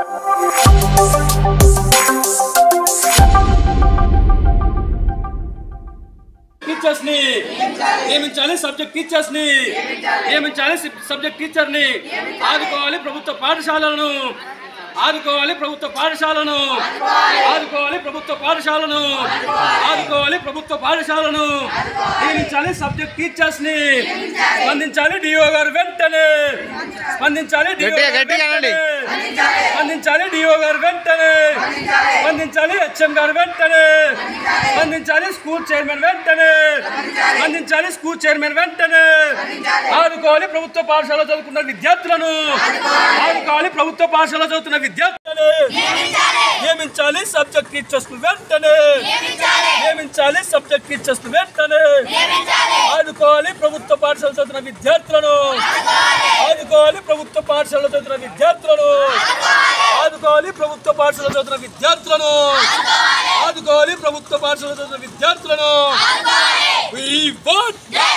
Teachers ని నియమించాలి subject teachers ని నియమించాలి subject teacher ని ఆదుకోవాలి ప్రభుత్వ పాఠశాలను ఆదుకోవాలి ప్రభుత్వ పాఠశాలను ఆదుకోవాలి ప్రభుత్వ పాఠశాలను ఆదుకోవాలి ప్రభుత్వ పాఠశాలను నియమించాలి సబ్జెక్ట్ టీచర్స్ ని స్పందించాలి డిఓ గారు వెంటనే స్పందించాలి డిఓ గట్టిగా, గారు గట్టిగా అనండి. వెంటనే. స్పందించాలి డిఓ గారు వెంటనే స్పందించాలి హెచ్ఎం గారు వెంటనే స్పందించాలి స్కూల్ చైర్మన్ వెంటనే స్పందించాలి స్కూల్ చైర్మన్ వెంటనే ఆదుకోవాలి ప్రభుత్వ పాఠశాల చదువుకున్న విద్యార్థులను ఆదుకోవాలి ప్రభుత్వ పాఠశాల చదువుతున్న విద్యార్థులను నియమించాలి సబ్జెక్ట్ టీచర్స్ వెంటనే నియమించాలి సబ్జెక్ట్ టీచర్స్ వెంటనే ఆదుకోవాలి ప్రభుత్వ పాఠశాల చదువుతున్న విద్యార్థులను ఆదుకోవాలి ప్రభుత్వ పాఠశాల చదువుతున్న విద్యార్థులను ఆదుకోవాలి ప్రభుత్వ పాఠశాల చదువుతున్న విద్యార్థులను ఆదుకోవాలి ప్రభుత్వ పాఠశాల చదువుతున్న విద్యార్థులను We want